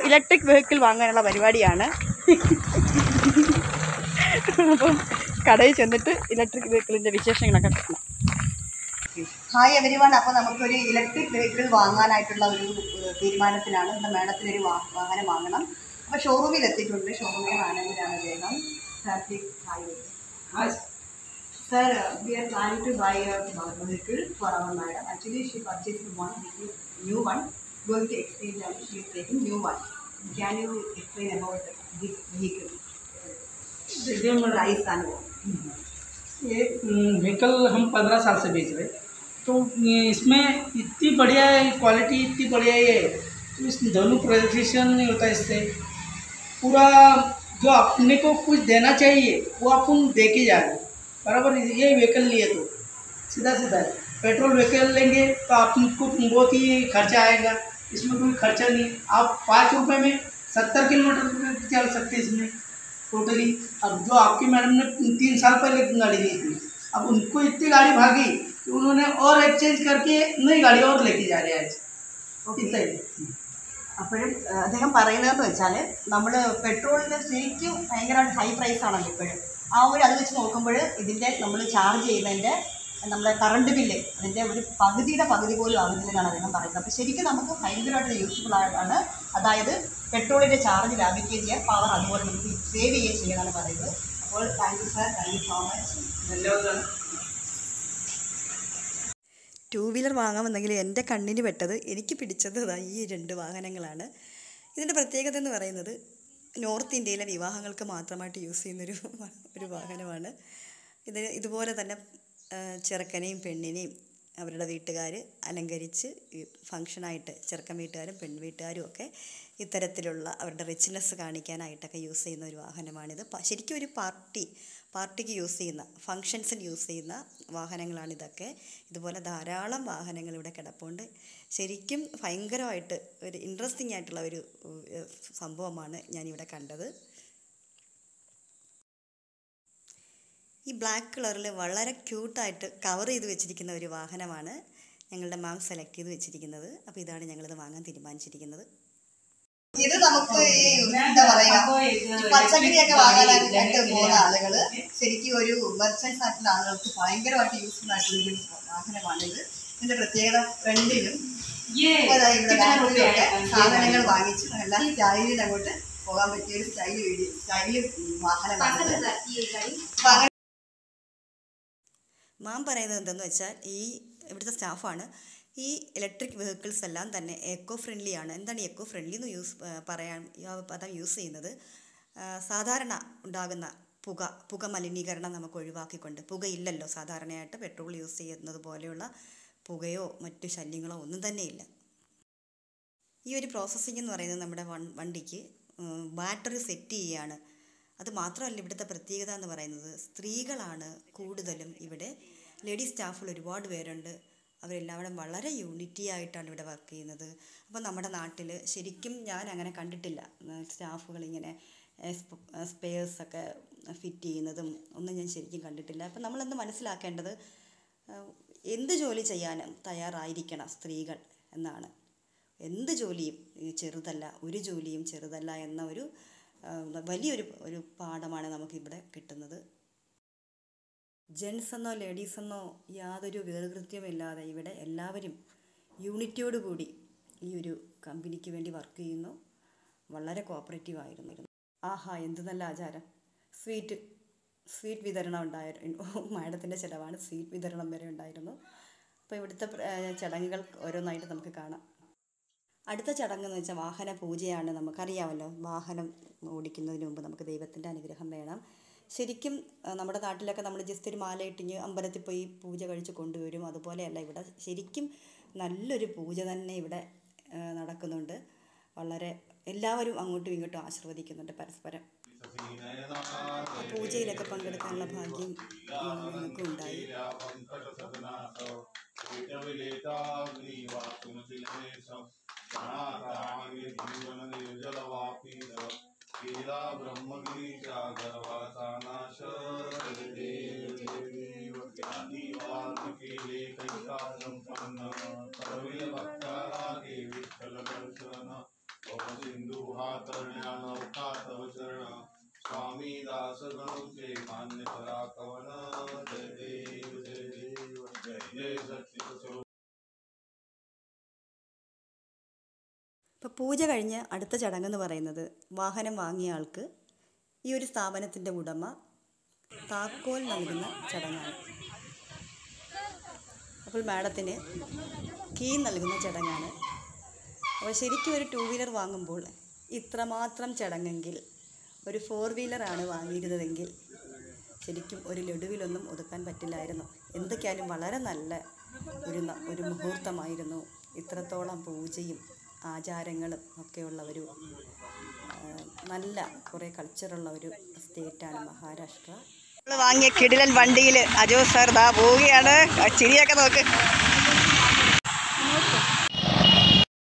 Electric vehicle വാങ്ങാനുള്ള പരിപാടിയാണ് അപ്പം കടയിൽ ചെന്നിട്ട് ഇലക്ട്രിക് വെഹിക്കിളിൻ്റെ വിശേഷങ്ങളൊക്കെ കാണാം ഹായ് എവരിവൺ അപ്പോൾ നമുക്കൊരു ഇലക്ട്രിക് വെഹിക്കിൾ വാങ്ങാനായിട്ടുള്ള ഒരു ഏഹ്, തീരുമാനത്തിലാണ് നമ്മുടെ മാഡത്തിനൊരു വാ വാഹനം വാങ്ങണം അപ്പോൾ ഷോറൂമിൽ എത്തിയിട്ടുണ്ട് ഷോറൂമിൽ മാനേജരാണ് അദ്ദേഹം sir please hi Sir, uh, we are planning to buy a vehicle for our madam. Actually, she purchased one. This is new one. Going to exchange and she is taking new one. Can you explain about this vehicle? देखिए madam Price and ये vehicle हम पंद्रह साल से बेच रहे तो ये इसमें इतनी बढ़िया क्वालिटी इतनी बढ़िया ये है तो इस दोनों प्रोजेक्शन नहीं होता इससे पूरा जो अपने को कुछ देना चाहिए वो अपन दे के जा रहे हैं। बराबर ये व्हीकल लिए तो सीधा सीधा है पेट्रोल व्हीकल लेंगे तो आपको बहुत ही खर्चा आएगा इसमें कोई खर्चा नहीं आप पाँच रुपए में सत्तर किलोमीटर चल सकते हैं इसमें टोटली अब जो आपकी मैडम ने तीन साल पहले गाड़ी ली थी अब उनको इतनी गाड़ी भागी कि उन्होंने और एक्सचेंज करके नई गाड़ी और लेके जा रहे हैं आज इतना ही അപ്പോഴും ഏഹ്, അദ്ദേഹം പറയുന്നതെന്ന് വെച്ചാൽ നമ്മൾ പെട്രോളിന് ശരിക്കും ഭയങ്കരമായിട്ട് ഹൈ പ്രൈസ് ആണല്ലോ ഇപ്പോഴും ആ ഒരു അത് വെച്ച് നോക്കുമ്പോൾ ഇതിൻ്റെ നമ്മൾ ചാർജ് ചെയ്യുന്നതിൻ്റെ നമ്മുടെ കറണ്ട് ബില്ല് അതിൻ്റെ ഒരു പകുതിയുടെ പകുതി പോലും ആകുന്നില്ലെന്നാണ് അദ്ദേഹം പറയുന്നത് അപ്പോൾ ശരിക്കും നമുക്ക് ഭയങ്കരമായിട്ട് യൂസ്ഫുൾ ആണ് അതായത് പെട്രോളിൻ്റെ ചാർജ് ലാഭിക്കുകയും ചെയ്യാം പവർ അതുപോലെ നമുക്ക് സേവ് ചെയ്യുകയും ചെയ്യാനാണ് പറയുന്നത് അപ്പോൾ thank you sir thank you so much धन्यवाद ടൂ വീലർ വാങ്ങാമെന്നെങ്കിൽ എൻ്റെ കണ്ണിന് പെട്ടത് എനിക്ക് പിടിച്ചത് ദാ ഈ രണ്ട് വാഹനങ്ങളാണ് ഇതിൻ്റെ പ്രത്യേകത എന്ന് പറയുന്നത് നോർത്ത് ഇന്ത്യയിലെ വിവാഹങ്ങൾക്ക് മാത്രമായിട്ട് യൂസ് ചെയ്യുന്നൊരു ഒരു വാഹനമാണ് ഇത് ഇതുപോലെ തന്നെ ആ, ചെറുക്കനെയും പെണ്ണിനെയും അവരുടെ വീട്ടുകാർ അലങ്കരിച്ച് ഈ ഫംഗ്ഷനായിട്ട് ചെറുക്കൻ വീട്ടുകാരും പെൺ വീട്ടുകാരും ഒക്കെ ഇത്തരത്തിലുള്ള അവരുടെ റിച്ച്നെസ് കാണിക്കാനായിട്ടൊക്കെ യൂസ് ചെയ്യുന്ന ഒരു വാഹനമാണിത് പ- ശരിക്കും ഒരു പാർട്ടി പാർട്ടിക്ക് യൂസ് ചെയ്യുന്ന ഫങ്ഷൻസിന് യൂസ് ചെയ്യുന്ന വാഹനങ്ങളാണിതൊക്കെ ഇതുപോലെ ധാരാളം വാഹനങ്ങൾ ഇവിടെ കിടപ്പുണ്ട് ശരിക്കും ഭയങ്കരമായിട്ട് ഒരു ഇൻട്രസ്റ്റിംഗ് ആയിട്ടുള്ള ഒരു ഏഹ്, സംഭവമാണ് ഞാനിവിടെ കണ്ടത് ഈ ബ്ലാക്ക് കളറിൽ വളരെ ക്യൂട്ടായിട്ട് കവർ ചെയ്ത് വെച്ചിരിക്കുന്ന ഒരു വാഹനമാണ് ഞങ്ങളുടെ മാം സെലക്ട് ചെയ്ത് വെച്ചിരിക്കുന്നത് അപ്പോൾ ഇതാണ് ഞങ്ങളിത് വാങ്ങാൻ തീരുമാനിച്ചിരിക്കുന്നത് ഇത് നമുക്ക് ഈ എന്താ പറയാ ഈ പച്ചക്കറിയൊക്കെ വാങ്ങാനായിട്ട് പോകുന്ന ആളുകള് ശരിക്കും ഒരു മെർച്ചൻസ് ആയിട്ടുള്ള ആളുകൾക്ക് ഭയങ്കരമായിട്ട് യൂസ്ഫുൾ ആയിട്ടുള്ള ഒരു വാഹനമാണിത് ഇതിന്റെ പ്രത്യേകത ഫ്രണ്ടിലും അതായത് ഇവിടെ ബാക്കിലൊക്കെ സാധനങ്ങൾ വാങ്ങിച്ച് എല്ലാ സ്റ്റൈലിൽ അങ്ങോട്ട് പോകാൻ പറ്റിയ ഒരു സ്റ്റൈൽ വീഡിയോ സ്റ്റൈല് വാഹനമാണ് അപ്പൊ അങ്ങനെ മാം പറയുന്നത് എന്തെന്ന് വെച്ചാൽ ഈ ഇവിടുത്തെ സ്റ്റാഫാണ് ഈ ഇലക്ട്രിക് വെഹിക്കിൾസ് എല്ലാം തന്നെ എക്കോ ഫ്രണ്ട്ലി ആണ് എന്താണ് ഈ എക്കോ ഫ്രണ്ട്ലി എന്ന് യൂസ് ആ, പറയാൻ ഈ ആ പദം യൂസ് ചെയ്യുന്നത് ആ, സാധാരണ ഉണ്ടാകുന്ന പുക പുക മലിനീകരണം നമുക്ക് ഒഴിവാക്കിക്കൊണ്ട് പുകയില്ലല്ലോ സാധാരണയായിട്ട് പെട്രോൾ യൂസ് ചെയ്യുന്നത് പോലെയുള്ള പുകയോ മറ്റു ശല്യങ്ങളോ ഒന്നും തന്നെയില്ല ഈ ഒരു പ്രോസസ്സിംഗ് എന്ന് പറയുന്നത് നമ്മുടെ വൺ വണ്ടിക്ക് ബാറ്ററി സെറ്റ് ചെയ്യുകയാണ് അത് മാത്രമല്ല ഇവിടുത്തെ പ്രത്യേകത എന്ന് പറയുന്നത് സ്ത്രീകളാണ് കൂടുതലും ഇവിടെ ലേഡി സ്റ്റാഫുകൾ ഒരുപാട് പേരുണ്ട് അവരെല്ലാവരും വളരെ യൂണിറ്റി ആയിട്ടാണ് ഇവിടെ വർക്ക് ചെയ്യുന്നത് അപ്പോൾ നമ്മുടെ നാട്ടിൽ ശരിക്കും ഞാൻ അങ്ങനെ കണ്ടിട്ടില്ല സ്റ്റാഫുകൾ ഇങ്ങനെ സ്പെയേഴ്സൊക്കെ ഫിറ്റ് ചെയ്യുന്നതും ഒന്നും ഞാൻ ശരിക്കും കണ്ടിട്ടില്ല അപ്പം നമ്മളെന്ത് മനസ്സിലാക്കേണ്ടത് ഏഹ്, എന്ത് ജോലി ചെയ്യാനും തയ്യാറായിരിക്കണം സ്ത്രീകൾ എന്നാണ് എന്ത് ജോലിയും ഈ ചെറുതല്ല ഒരു ജോലിയും ചെറുതല്ല എന്ന ഒരു ആ, വലിയൊരു ഒരു പാഠമാണ് നമുക്കിവിടെ കിട്ടുന്നത് ജെൻസ് എന്നോ ലേഡീസ് എന്നോ യാതൊരു വേർകൃത്യമില്ലാതെ ഇവിടെ എല്ലാവരും യൂണിറ്റിയോട് കൂടി ഈ ഒരു കമ്പനിക്ക് വേണ്ടി വർക്ക് ചെയ്യുന്നു വളരെ കോപ്പറേറ്റീവ് ആയിരുന്നു ആഹാ എന്ത് നല്ല ആചാരം സ്വീറ്റ് സ്വീറ്റ് വിതരണം ഉണ്ടായിരുന്നു മാഡത്തിൻ്റെ ചിലവാണ് സ്വീറ്റ് വിതരണം വരെ ഉണ്ടായിരുന്നു അപ്പോൾ ഇവിടുത്തെ പ്ര- ഏ, ചടങ്ങുകൾ ഓരോന്നായിട്ട് നമുക്ക് കാണാം അടുത്ത ചടങ്ങ് എന്ന് വെച്ചാൽ വാഹന പൂജയാണ് നമുക്കറിയാമല്ലോ വാഹനം ഓടിക്കുന്നതിന് മുമ്പ് നമുക്ക് ദൈവത്തിൻ്റെ അനുഗ്രഹം വേണം ശരിക്കും ആ, നമ്മുടെ നാട്ടിലൊക്കെ നമ്മൾ ജസ്റ്റ് ഒരു മാല ഇട്ടിഞ്ഞ് അമ്പലത്തിൽ പോയി പൂജ കഴിച്ച് കൊണ്ടുവരും അതുപോലെയല്ല ഇവിടെ ശരിക്കും നല്ലൊരു പൂജ തന്നെ ഇവിടെ ആ, നടക്കുന്നുണ്ട് വളരെ എല്ലാവരും അങ്ങോട്ടും ഇങ്ങോട്ടും ആശീർവദിക്കുന്നുണ്ട് പരസ്പരം ആ പൂജയിലൊക്കെ പങ്കെടുക്കാനുള്ള ഭാഗ്യം ഉം, ഞങ്ങൾക്കും ഉണ്ടായി सिंधुहा कातरण्यानवकातवचरण स्वामी दास गणोचे मान्य पराकवन जय देव जय देव जय जय सत्य स्वरूप ഇപ്പോൾ പൂജ കഴിഞ്ഞ് അടുത്ത ചടങ്ങെന്ന് പറയുന്നത് വാഹനം വാങ്ങിയ ആൾക്ക് ഈ ഒരു സ്ഥാപനത്തിൻ്റെ ഉടമ താക്കോൽ നൽകുന്ന ചടങ്ങാണ് അപ്പോൾ മാഡത്തിന് കീ നൽകുന്ന ചടങ്ങാണ് അപ്പോൾ ശരിക്കും ഒരു ടൂ വീലർ വാങ്ങുമ്പോൾ ഇത്രമാത്രം ചടങ്ങെങ്കിൽ ഒരു ഫോർ വീലറാണ് വാങ്ങിയിരുന്നതെങ്കിൽ ശരിക്കും ഒരു ലഡുവിലൊന്നും ഒതുക്കാൻ പറ്റില്ലായിരുന്നു എന്തൊക്കെയായാലും വളരെ നല്ല ഒരു ന- ഒരു മുഹൂർത്തമായിരുന്നു ഇത്രത്തോളം പൂജയും ആചാരങ്ങളും ഒക്കെയുള്ള ഒരു ആ, നല്ല കുറേ കൾച്ചറുള്ള ഒരു സ്റ്റേറ്റാണ് മഹാരാഷ്ട്ര നമ്മള് വാങ്ങിയ കിടിലൻ വണ്ടിയിൽ അജോ സാർ ദാ പോവുകയാണ് ആ ചിരിയൊക്കെ നോക്ക്